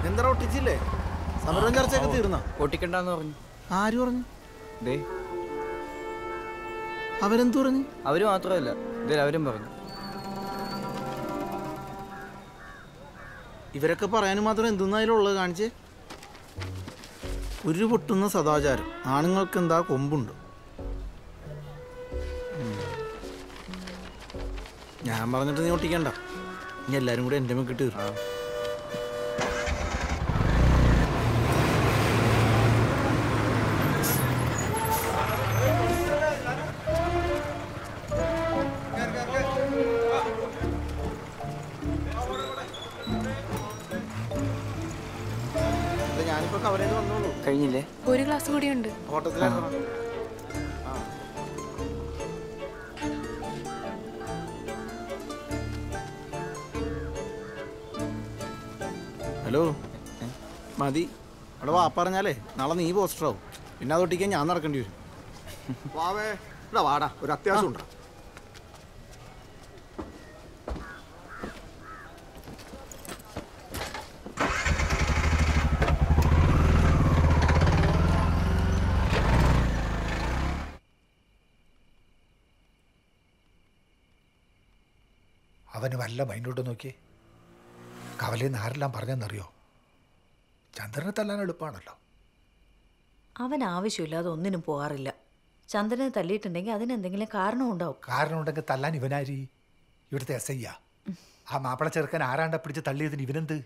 എന്താ ഒട്ടിച്ചില്ലേ സമരവും ചർച്ചയൊക്കെ തീർന്ന പൊട്ടിക്കണ്ടെന്ന് പറഞ്ഞു ആര് പറഞ്ഞു ദേ അവരെന്തു പറഞ്ഞു അവര് മാത്രമല്ല ഇതിൽ അവരും പറഞ്ഞു ഇവരൊക്കെ പറയാനും മാത്രം എന്തെന്നായാലും ഉള്ളത് കാണിച്ചേ ഒരു പൊട്ടുന്ന സദാചാരം ആണുങ്ങൾക്ക് എന്താ കൊമ്പുണ്ട് ഉം. ഞാൻ പറഞ്ഞിട്ട് നീ ഒട്ടിക്കണ്ട ഇനി എല്ലാരും കൂടി എൻ്റെ മെക്കിട്ട് തീർക്കും ഞാനിപ്പോ കവർ ചെയ്ത് വന്നോളൂ കഴിഞ്ഞില്ലേ ഒരു ഗ്ലാസ് കൂടിയുണ്ട് ഓട്ടത്തിലാക്കണം ഹലോ മതി അവിടെ വാ പറഞ്ഞാലേ നാളെ നീ പോസ്റ്റർ ആവും പിന്നെ അത് ഒട്ടിക്കാൻ ഞാൻ നടക്കേണ്ടി വരും വാവേ ഇവിടെ വാടാ ഒരു അത്യാവശ്യം ഉണ്ടോ അവന് വല്ല മൈൻഡോട്ട് നോക്കിയേ കവലയിൽ നിന്ന് ആരെല്ലാം പറഞ്ഞെന്നറിയോ ചന്ദ്രനെ തല്ലാൻ എളുപ്പമാണല്ലോ അവൻ ആവശ്യമില്ലാതെ ഒന്നിനും പോകാറില്ല ചന്ദ്രനെ തല്ലിയിട്ടുണ്ടെങ്കിൽ അതിനെന്തെങ്കിലും കാരണം ഉണ്ടാവും കാരണം ഉണ്ടെങ്കിൽ തല്ലാൻ ഇവനാരി ഇവിടുത്തെ എസ് ഐയാ ആ മാപ്പിള ചെറുക്കൻ ആരാണ്ട പിടിച്ച് തള്ളിയതിന് ഇവനെന്ത്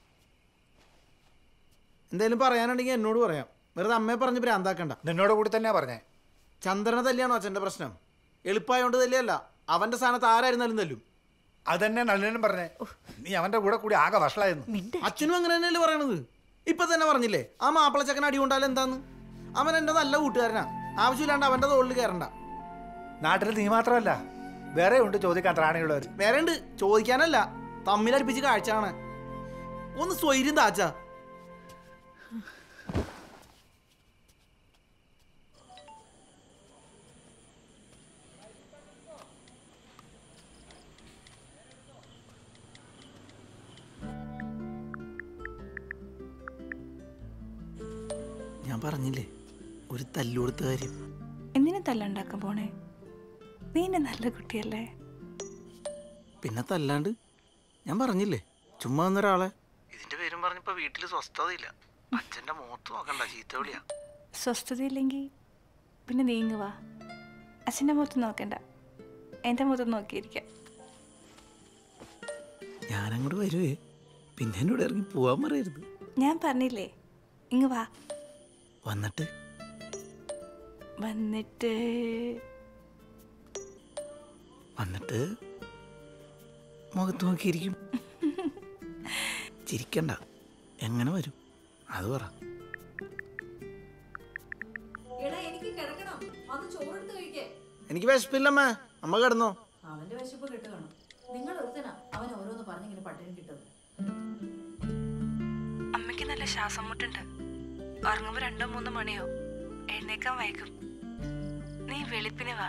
എന്തായാലും പറയാനുണ്ടെങ്കിൽ എന്നോട് പറയാം വെറുതെ അമ്മയെ പറഞ്ഞ് ഭ്രാന്താക്കണ്ട നിന്നോട് കൂടി തന്നെയാ പറഞ്ഞേ ചന്ദ്രനെ തല്ലിയാണോ അച്ഛൻ്റെ പ്രശ്നം എളുപ്പമായോണ്ട് തല്ലിയല്ല അവന്റെ സ്ഥാനത്ത് ആരായിരുന്നാലും തല്ലും അതന്നെ നളിനും പറഞ്ഞേ നീ അവന്റെ കൂടെ കൂടി ആകെ വഷളായിരുന്നു അച്ഛനും അങ്ങനെ തന്നെയല്ലേ പറയണത് ഇപ്പൊ തന്നെ പറഞ്ഞില്ലേ ആ മാപ്പിളച്ചക്കൻ അടി കൊണ്ടാലും എന്താന്ന് അവൻ എന്റെ നല്ല കൂട്ടുകാരനാ ആവശ്യമില്ലാണ്ട് അവന്റെ തോളിൽ കയറണ്ട നാട്ടിൽ നീ മാത്രമല്ല വേറെ ഉണ്ട് ചോദിക്കാൻ ത്രാണിയുള്ളവർ വേറെ ഉണ്ട് ചോദിക്കാനല്ല തമ്മിലടിപ്പിച്ച് കാഴ്ച കാണാൻ ഒന്ന് സ്വൈര്യം താച്ച ഞാൻ പറഞ്ഞില്ലേ ഒരു തല്ലുകൊടുത്ത കാര്യം എന്തിനു തല്ലുണ്ടാക്കാൻ പോണേ നീ എന്നെ നല്ല കുട്ടിയല്ലേ പിന്നെ തല്ലാണ്ട് ഞാൻ പറഞ്ഞില്ലേ ചുമ്മാ വന്നൊരാളെ ഇതിന്റെ പേരും പറഞ്ഞപ്പോ വീട്ടില് സ്വസ്ഥതയില്ല അച്ഛന്റെ മുഖത്ത് നോക്കണ്ട ചീത്ത വിളിയാ സ്വസ്ഥതയില്ലെങ്കിൽ പിന്നെ നീങ്ങുക വാ അച്ഛൻ്റെ മുഖത്ത് നോക്കണ്ട എൻ്റെ മുഖത്ത് നോക്കിയിരിക്കാം ഞാനങ്ങോട്ട് വരുവേ പിന്നെ എന്നോട് ഇറങ്ങി പോവാൻ പറയരുത് ഞാൻ പറഞ്ഞില്ലേ ഇങ്ങ് വാ വന്നിട്ട് വന്നിട്ട് വന്നിട്ട് മുഖത്ത് നോക്കിയിരിക്കും ചിരിക്കണ്ട എങ്ങനെ വരും അത് പറ എനിക്ക് വിശപ്പില്ലമ്മേ അമ്മ കിടന്നോ അവന്റെ വിശപ്പ് കിട്ടു കാണും നിങ്ങൾ ഒരുത്തനാ അവൻ ഓരോന്ന് പറഞ്ഞിങ്ങനെ പട്ടിണി കിട്ടുന്നത് അമ്മയ്ക്ക് നല്ല ശ്വാസം മുട്ടുണ്ട് ഉറങ്ങുമ്പോൾ രണ്ടോ മൂന്നോ മണിയോ എഴുന്നേക്കാൻ വൈകും നീ വെളുപ്പിന് വാ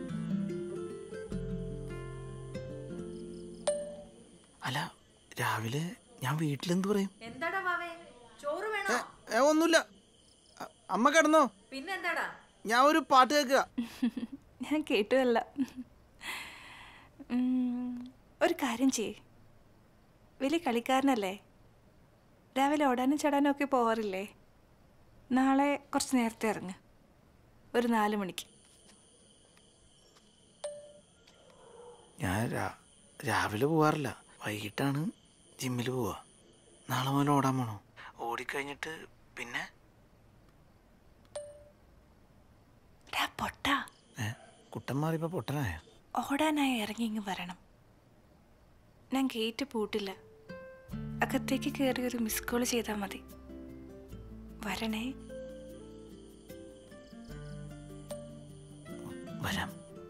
അല്ല രാവിലെ ഞാൻ വീട്ടിലെന്ത് പറയും എന്താടാ വാവേ ചോറ് വേണോ ഏ ഒന്നുമില്ല അ- അമ്മ കിടന്നോ പിന്നെന്താടാ ഞാൻ ഒരു പാട്ട് കേൾക്കുക ഞാൻ കേട്ടുമല്ല ഉം, ഒരു കാര്യം ചെയ്യ് വലിയ കളിക്കാരനല്ലേ രാവിലെ ഓടാനും ചടാനും ഒക്കെ പോവാറില്ലേ നാളെ കുറച്ച് നേരത്തെ ഇറങ്ങ് ഒരു നാല് മണിക്ക് ഞാൻ രാ- രാവിലെ പോവാറില്ല വൈകിട്ടാണ് ജിമ്മിൽ പോവാ നാളെ മുതൽ ഓടാൻ പോണോ ഓടിക്കഴിഞ്ഞിട്ട് പിന്നെ ഡാ പൊട്ട ഏ കുട്ടൻ മാറിയപ്പോ പൊട്ടനായ ഓടാനായി ഇറങ്ങി ഇങ്ങ് വരണം ഞാൻ ഗേറ്റ് പൂട്ടില്ല അകത്തേക്ക് കയറി ഒരു മിസ് കോൾ ചെയ്താൽ മതി വരണേ വരാം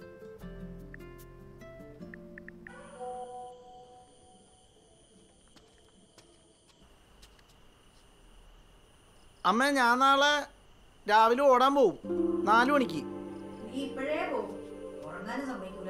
അമ്മ ഞാൻ നാളെ രാവിലെ ഓടാൻ പോവും നാലു മണിക്ക് നീ ഇപ്പോഴേ പോകും ഉറങ്ങാനും സമ്മതിക്കൂല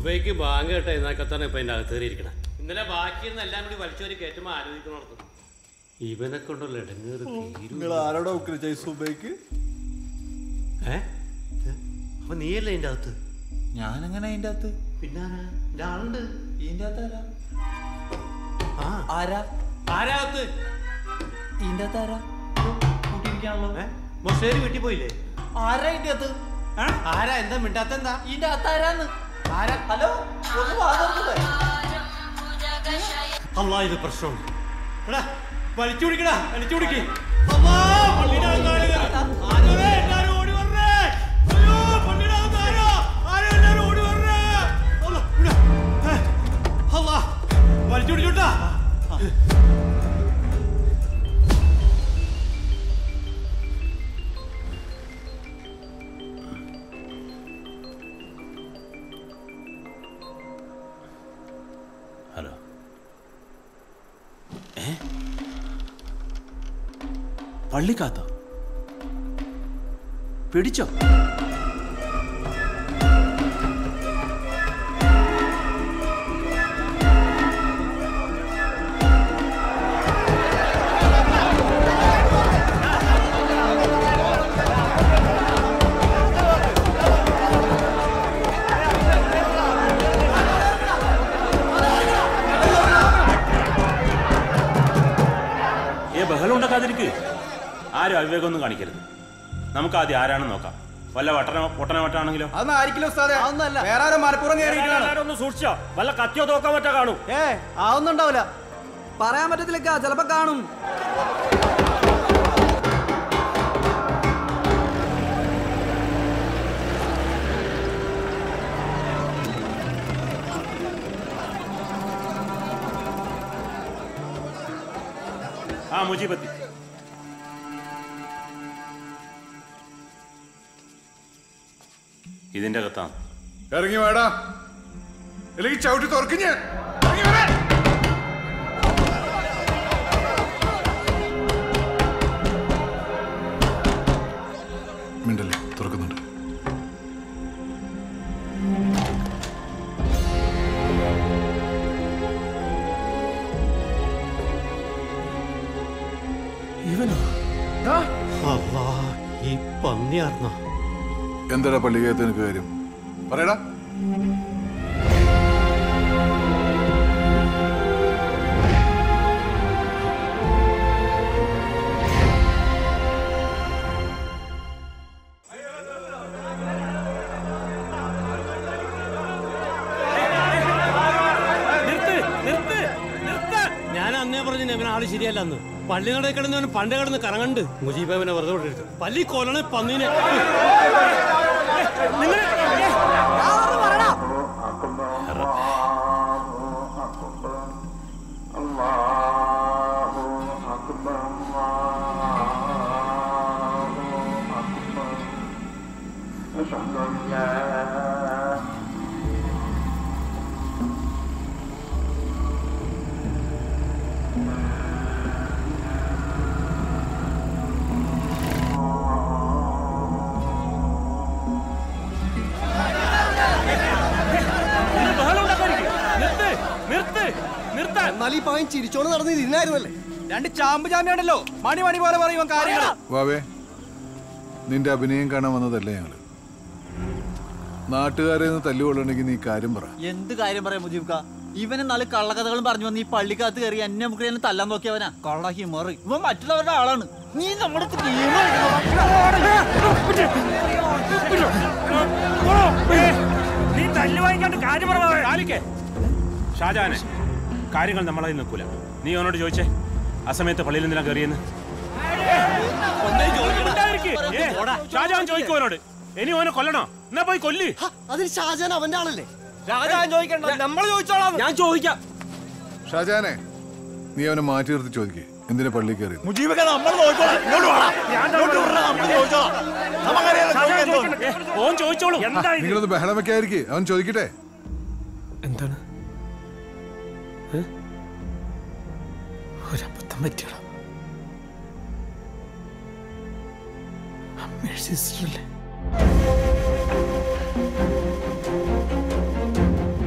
സുബൈക്ക് ബാങ്ക് കേട്ട എന്നൊക്കെത്താണ് ഇപ്പൊ അതിന്റെ അകത്ത് കയറിയിരിക്കണം ഇന്നലെ ബാക്കിയിരുന്ന എല്ലാം കൂടി വലിച്ചവര് കയറ്റുമ്പോ ആലോചിക്കണോർത്ത് ഇവനെ കൊണ്ടുള്ള ഇടങ്ങേറ് നിങ്ങൾ ആരോടാ ഉക്രിച്ച സുബൈക്ക് ഏ ഏ? അപ്പൊ നീയല്ലേ ഇതിന്റെ അകത്ത് ഞാനെങ്ങനെ അതിന്റെ അകത്ത് പിന്നെ ആളുണ്ട് ഇതിന്റെ അകത്ത് ആരാ ആ ആരാ ആരാ അകത്ത് ഇതിന്റെ അകത്ത് ആരാ കൂട്ടിയിരിക്കാണല്ലോ ഏ മൊസേരി വീട്ടിൽ പോയില്ലേ ആരാ ഇതിന്റെ അകത്ത് ആരാ എന്താ മിണ്ടാത്ത എന്താ ഇതിന്റെ അകത്ത് ആരാന്ന് ആരാ ഹലോ ഒന്ന് വാദം അല്ലാ ഇത് പ്രശ്നമാണ് എടാ വലിച്ചു പിടിക്കടാ വലിച്ചു പിടിക്ക് അമ്മാ, പള്ളിയുടെ അകത്താണ് ഇത്. ആരോടെ എല്ലാരും ഓടി വരണേ. അയ്യോ, പള്ളിയുടെ അകത്ത് ആരാ? ആരാ എല്ലാരും ഓടി വരണേ. അല്ലാ, ഇവിടെ. ഏ, അല്ലാ, വലിച്ചു പിടിച്ചോട്ടാ ഹലോ പള്ളിക്കാത്തോ പിടിച്ചോ ഏ ബഹളം ഉണ്ടാക്കാതിരിക്ക് ആരും അവിവേകമൊന്നും കാണിക്കരുത് നമുക്ക് ആദ്യം ആരാണെന്ന് നോക്കാം വല്ല വട്ടന പൊട്ടന വട്ടാണെങ്കിലോ അതൊന്നും ആയിരിക്കില്ല ഉസ്താദെ അതൊന്നല്ല വേറെ ആരോ മലപ്പുറം കയറിയിട്ടാണ് ഒന്ന് സൂക്ഷിച്ചോ വല്ല കത്തിയോ തോക്കാൻ പറ്റാ കാണൂ ഏ അതൊന്നും ഉണ്ടാവില്ല പറയാൻ പറ്റത്തില്ല ചിലപ്പോ കാണും ആ മുജീബത്തി ഇതിന്റെ അകത്താണ് ഇറങ്ങി വേടാ അല്ലെങ്കിൽ ചവിട്ടി തുറക്കും ഞാൻ ഇറങ്ങി വരാൻ. മിണ്ടല്ലേ തുറക്കുന്നുണ്ട് ഇവനോ അല്ലാ ഈ പന്നിയാർന്നോ എന്താടാ പള്ളിക്കകത്ത് നിനക്ക് കാര്യം പറയടാ നിർത്ത് നിർത്ത് നിർത്ത് ഞാൻ അന്നേ പറഞ്ഞു ഇവൻ ആള് ശരിയല്ല അന്ന് പള്ളി നട കിടന്നവൻ പണ്ട് കിടന്ന് കറങ്ങണ്ട് മുജീബ് അവനെ വെറുതെ വിട്ടിട്ട് പള്ളി കൊല്ലണ പന്നീനെ നിങ്ങൾ ബഹളം ഉണ്ടാക്കാതിരിക്ക്. നിർത്ത് നിർത്ത് നിർത്ത് എന്നാൽ ഈ പവൻ ചിരിച്ചോണ്ട് നടന്നത് ഇതിനായിരുന്നല്ലേ രണ്ട് ചാമ്പ് ചാമ്പിയാണല്ലോ മണി മണി പോലെ പറയും കാര്യങ്ങൾ വാവേ നിന്റെ അഭിനയം കാണാൻ വന്നതല്ലേ ഞങ്ങള് നാട്ടുകാരെ നിന്ന് തല്ലുകൊള്ളണമെങ്കിൽ നീ കാര്യം പറ എന്ത് കാര്യം പറയാം മുജീബ്ക്ക ഇവന് നാല് കള്ളക്കഥകളും പറഞ്ഞു വന്ന് ഈ പള്ളിക്കകത്ത് കയറി എന്നെ നമുക്ക് എന്നെ തല്ലാൻ നോക്കിയവനാ കള്ള ഹിമറ് ഇവൻ മറ്റുള്ളവരുടെ ആളാണ് നീ നമ്മുടെ ടീം നീ തല്ലു വാങ്ങിക്കാണ്ട് കാര്യം പറഞ്ഞേ ഷാജാനെ കാര്യങ്ങൾ നമ്മളതിൽ നിൽക്കൂല നീ അവനോട് ചോദിച്ചേ ആ സമയത്ത് പള്ളിയിൽ എന്തിനാ കയറിയെന്ന് മിണ്ടാതിരിക്ക്. ഏ, ഷാജഹാൻ ചോദിക്കും അവനോട് ഇനി അവനെ കൊല്ലണോ എന്നാ പോയി കൊല്ല് അതിന് ഷാജാൻ അവന്റെ ആളല്ലേ രാജാൻ ചോദിക്കണ്ട നമ്മൾ ചോദിച്ചോളാം ഞാൻ ചോദിക്കാം ഷാജാനെ നീ അവനെ മാറ്റി നിർത്തി ചോദിക്കേ എന്തിനാ പള്ളി കയറി മുജീബൊക്കെ നമ്മൾ നോക്കിക്കോളാം ഇങ്ങോട്ട് വാടാ. ഇങ്ങോട്ട് വിടടാ, നമ്മൾ ചോദിച്ചോളാം നമുക്കറിയാലോ ചോദിക്കാൻ തോന്നുന്നു. ഏ, ഓൻ ചോദിച്ചോളൂ എന്താ ഇത്? നിങ്ങളൊന്ന് ബഹളം വെക്കാതിരിക്കേ അവൻ ചോദിക്കട്ടെ എന്താണ് ഏ? ഒരബദ്ധം പറ്റിയടാ അമ്മയുടെ സിസ്റ്ററല്ലേ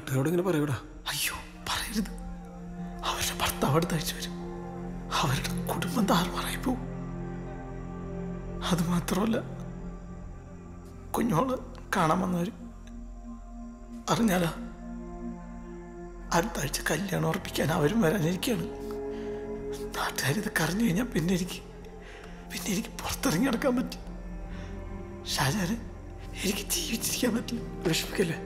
നാട്ടുകാരോട് ഇങ്ങനെ പറയൂടാ അയ്യോ പറയരുത് അവരുടെ ഭർത്താവ് അടുത്ത് അയച്ചു വരും അവരുടെ കുടുംബം താറുമാറായി പോവും അത് മാത്രമല്ല കുഞ്ഞോള് കാണാൻ വന്നവര് അറിഞ്ഞാലാ അടുത്ത ആഴ്ച കല്യാണം ഉറപ്പിക്കാൻ അവരും വരാനിരിക്കുകയാണ് നാട്ടുകാരിതൊക്കെ അറിഞ്ഞു കഴിഞ്ഞാൽ പിന്നെ എനിക്ക് പിന്നെ എനിക്ക് പുറത്തിറങ്ങി നടക്കാൻ പറ്റും ഷാജാന് എനിക്ക് ജീവിച്ചിരിക്കാൻ പറ്റില്ല വിഷമിക്കല്ലേ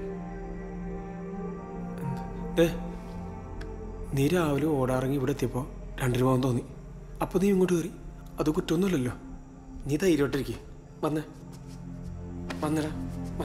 ഡേ നീ രാവിലെ ഓടാറങ്ങി ഇവിടെ എത്തിയപ്പോൾ രണ്ടര പോകാൻ തോന്നി അപ്പോൾ നീ ഇങ്ങോട്ട് കയറി അത് കുറ്റമൊന്നുമില്ലല്ലോ നീ ധൈര്യമായിട്ടിരിക്കേ വന്നേ വന്നടാ വാ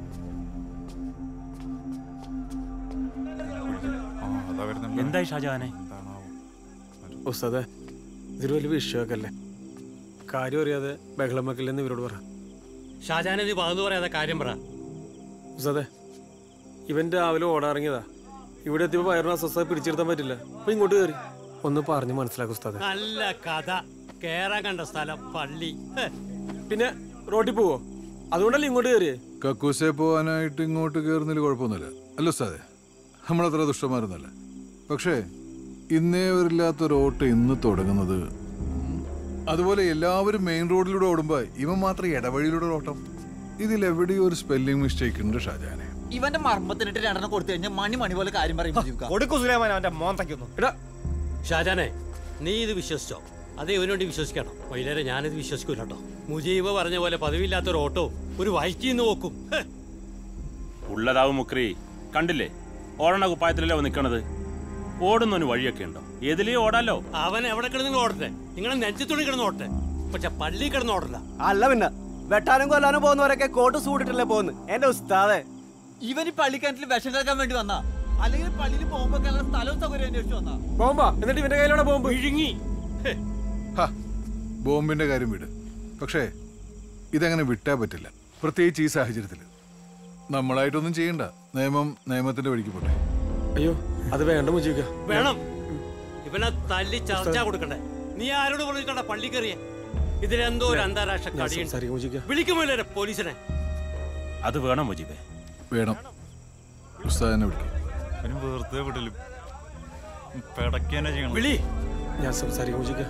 എന്തായി ഷാജഹാനെ ഉസ്താദേ ഇതൊരു വലിയ വിഷയമൊക്കെ അല്ലേ കാര്യം അറിയാതെ ബഹളം വെക്കില്ലെന്ന് ഇവരോട് പറ ഷാജാനെ നീ പകന്നു പറയാതെ കാര്യം പറ ഉസ്താദേ ഇവൻ രാവിലെ ഓടാറങ്ങിയതാ ഇവിടെ എത്തിയപ്പോൾ വയറിന് അസ്വസ്ഥത പിടിച്ചെടുത്താൻ പറ്റില്ല അപ്പൊ ഇങ്ങോട്ട് കയറി ഒന്ന് പറഞ്ഞ് മനസ്സിലാക്കും ഉസ്താദേ നല്ല കഥ കേറാൻ കണ്ട സ്ഥലം പള്ളി ഹെ. പിന്നെ റോട്ടിൽ പോവോ അതുകൊണ്ടല്ലേ ഇങ്ങോട്ട് കയറിയേ കക്കൂസെ പോകാനായിട്ട് ഇങ്ങോട്ട് കയറുന്നതിൽ കുഴപ്പമൊന്നുമില്ല അല്ല ഉസ്താദെ നമ്മളത്ര ദുഷ്ടന്മാരൊന്നുമല്ല പക്ഷേ ഇന്നേ വരില്ലാത്ത റോട്ട് ഇന്ന് തുടങ്ങുന്നത് അതുപോലെ എല്ലാവരും മെയിൻ റോഡിലൂടെ ഓടുമ്പോൾ ഇവൻ മാത്രം ഇടവഴിയിലൂടെ ഓട്ടം ഇതിലെവിടെയോ ഒരു സ്പെല്ലിംഗ് മിസ്റ്റേക്ക് ഉണ്ട് ഷാജാനെ ഇവന്റെ മർമ്മത്തിനിട്ട് രണ്ടെണ്ണം കൊടുത്തു കഴിഞ്ഞാൽ മണി മണി പോലെ കാര്യം പറയും മുജീബ്ക്ക. കൊടുക്കു സുലൈമാൻ അവന്റെ മോന്തയ്ക്കൊന്നു ഷാജാനെ നീ ഇത് വിശ്വസിച്ചോ അതേ ഇവന് വേണ്ടി വിശ്വസിക്കണം വൈകുന്നേരം ഞാനിത് വിശ്വസിക്കൂല കേട്ടോ മുജീബ് പറഞ്ഞ പോലെ പതിവില്ലാത്ത ഒരു ഓട്ടോ ഒരു വൈക്കിന്ന് നോക്കും ഹെ. ഉള്ളതാവും മുക്രി കണ്ടില്ലേ ഓടണ കുപ്പായത്തിലല്ലേ അവൻ നിൽക്കണത് ഓടുന്നൊരു വഴിയൊക്കെ ഉണ്ടോ ഏതിലേ ഓടാലോ അവൻ എവിടെ കിടന്ന് ഓടട്ടെ നിങ്ങളെ നെഞ്ചത്തുണി കിടന്ന് ഓടട്ടെ പക്ഷെ പള്ളി കിടന്ന് ഓടല്ല അല്ല പിന്നെ വെട്ടാനും കൊല്ലാനും പോകുന്നവരൊക്കെ കോട്ട് സൂടിട്ടല്ലേ പോകുന്നു എന്റെ ഉസ്താദെ ഇവൻ ഈ പള്ളിക്കിണറ്റിൽ വിഷം കേൾക്കാൻ വേണ്ടി വന്നാ അല്ലെങ്കിൽ പള്ളിയിൽ പോകുമ്പോ സ്ഥലവും സൗകര്യം അന്വേഷിച്ചു വന്നാ ബോംബാ എന്നിട്ട് ഇവന്റെ കയ്യിലൂടെ ബോംബ് വിഴുങ്ങി ഹെ. ഹാ ബോംബിന്റെ കാര്യം വിട് പക്ഷേ ഇതങ്ങനെ വിട്ടാ പറ്റില്ല പ്രത്യേകിച്ച് ഈ സാഹചര്യത്തിൽ നമ്മളായിട്ടൊന്നും ചെയ്യണ്ട നിയമം നിയമത്തിന്റെ വഴിക്ക് പോട്ടെ അയ്യോ അത് വേണ്ട മുജിക്ക വേണം ഇവനെ തല്ലി ചർച്ച കൊടുക്കണ്ടേ നീ ആരോട് പറഞ്ഞിട്ടാ പള്ളി കയറിയ ഇതിലെന്തോ ഒരു അന്താരാഷ്ട്ര ഞാൻ കടിയുണ്ട് സംസാരിക്കാം മുജിക്ക വിളിക്കുമല്ലേ പോലീസിനെ അത് വേണം മുജീബേ വേണം ഉസ്താദിനെ വിളിക്കും വെറുതെ വിടലും പെടക്കന്നെ ചെയ്യണം വിളി ഞാൻ സംസാരിക്കാം മുജിക്ക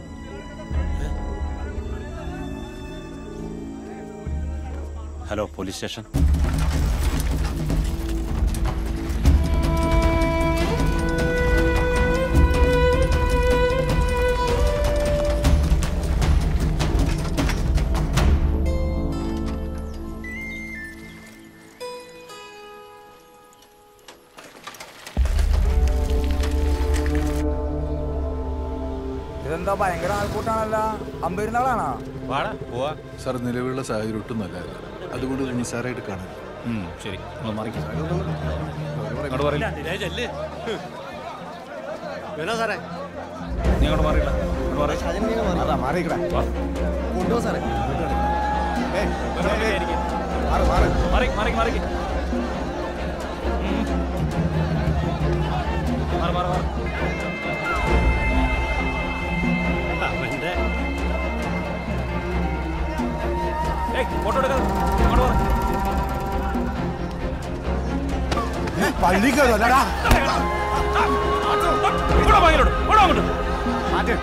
ഹലോ പോലീസ് സ്റ്റേഷൻ ഇതെന്താ ഭയങ്കര ആൾക്കൂട്ടാണല്ല അമ്പരുന്നാളാണോ വാടാ പോവാ സാർ നിലവിലുള്ള സാഹചര്യം ഒട്ടും നല്ലതല്ല അതുകൊണ്ട് ഇത് നിസ്സാരമായിട്ട് കാണരുത് ശരി ദേ ചെല്ല്. ഹ്. വേണോ സാറേ നീ അങ്ങോട്ട് മാറിയില്ല അതാ മാറിക്കടാ കൊണ്ടുപോ സാറേ ഏയ്, ഏയ്, ഏയ്. മാറ്, മാറ്. അവന്റെ പള്ളിക്കല്ലടാ മാറ്റ്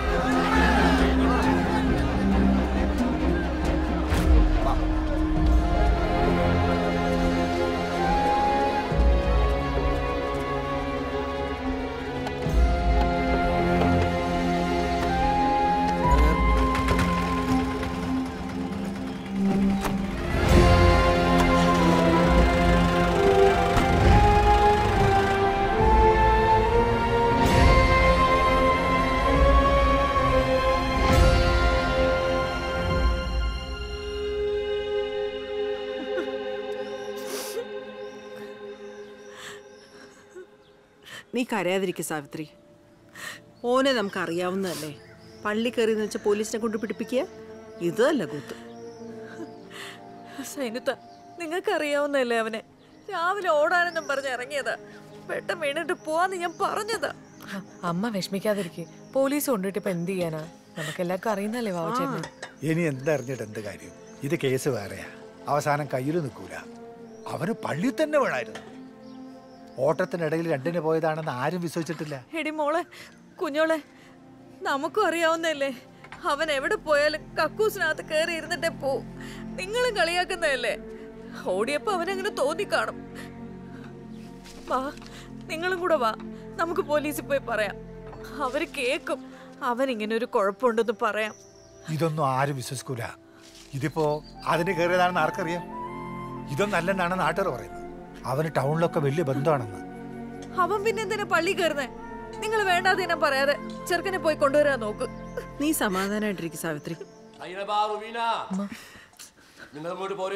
നീ കരയാതിരിക്കുക സാവിത്രി ഓനെ നമുക്ക് അറിയാവുന്നതല്ലേ പള്ളി കയറി എന്ന് വെച്ചാൽ പോലീസിനെ കൊണ്ട് പിടിപ്പിക്കുക ഇതല്ല കൂത്ത് സൈനുത്ത നിങ്ങൾക്കറിയാവുന്നല്ലേ അവനെ രാവിലെ ഓടാനെന്നും പറഞ്ഞ് ഇറങ്ങിയതാ പെട്ടെന്ന് വീണിട്ട് പോവാന്ന് ഞാൻ പറഞ്ഞതാ അമ്മ വിഷമിക്കാതിരിക്കെ പോലീസ് കൊണ്ടുപോയിട്ട് ഇപ്പൊ എന്ത് ചെയ്യാനാ നമുക്കെല്ലാവർക്കും അറിയുന്നല്ലേ വാവച്ചേട്ടൻ ഇനി എന്തറിഞ്ഞിട്ട് എന്ത് കാര്യം ഇത് കേസ് വേറെയാ അവസാനം കയ്യിൽ നിൽക്കൂല അവന് പള്ളി തന്നെ വേണമായിരുന്നു ഓട്ടത്തിനിടയിൽ രണ്ടിന് പോയതാണെന്ന് ആരും വിശ്വസിച്ചിട്ടില്ല എടി മോളെ കുഞ്ഞോളെ നമുക്കും അറിയാവുന്നതല്ലേ അവൻ എവിടെ പോയാലും കക്കൂസിനകത്ത് കയറി ഇരുന്നിട്ടേ പോ നിങ്ങളും കളിയാക്കുന്നതല്ലേ ഓടിയപ്പോ അവനങ്ങനെ തോന്നിക്കാണും വാ നിങ്ങളും കൂടെ വാ നമുക്ക് പോലീസിൽ പോയി പറയാം അവര് കേക്കും അവൻ ഇങ്ങനെ ഒരു കുഴപ്പമുണ്ടെന്ന് പറയാം ഇതൊന്നും ആരും വിശ്വസിക്കൂല ഇതിപ്പോ അതിന് കയറിയതാണെന്ന് ആർക്കറിയാം ഇതൊന്നല്ലെന്നാണ് നാട്ടുകാർ പറയുന്നത് അവന് ടൗണിലൊക്കെ വലിയ ബന്ധമാണെന്ന് അവൻ പിന്നെ എന്തിനാ പള്ളി കയറുന്നേ നിങ്ങൾ വേണ്ടാതെ ഞാൻ പറയാതെ ചെറുക്കനെ പോയി കൊണ്ടുവരാൻ നോക്ക് നീ സമാധാനമായിട്ടിരിക്കും സാവിത്രി അയ്യനെ ബാ റുബീന നിങ്ങൾ ഇങ്ങോട്ട് പോരെ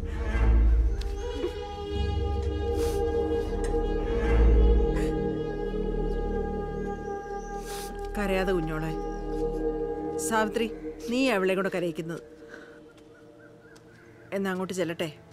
കരയാതെ കുഞ്ഞോളെ സാവിത്രി നീ അവളെ കൂടെ കരയിക്കുന്നത് എന്നാ അങ്ങോട്ട് ചെല്ലട്ടെ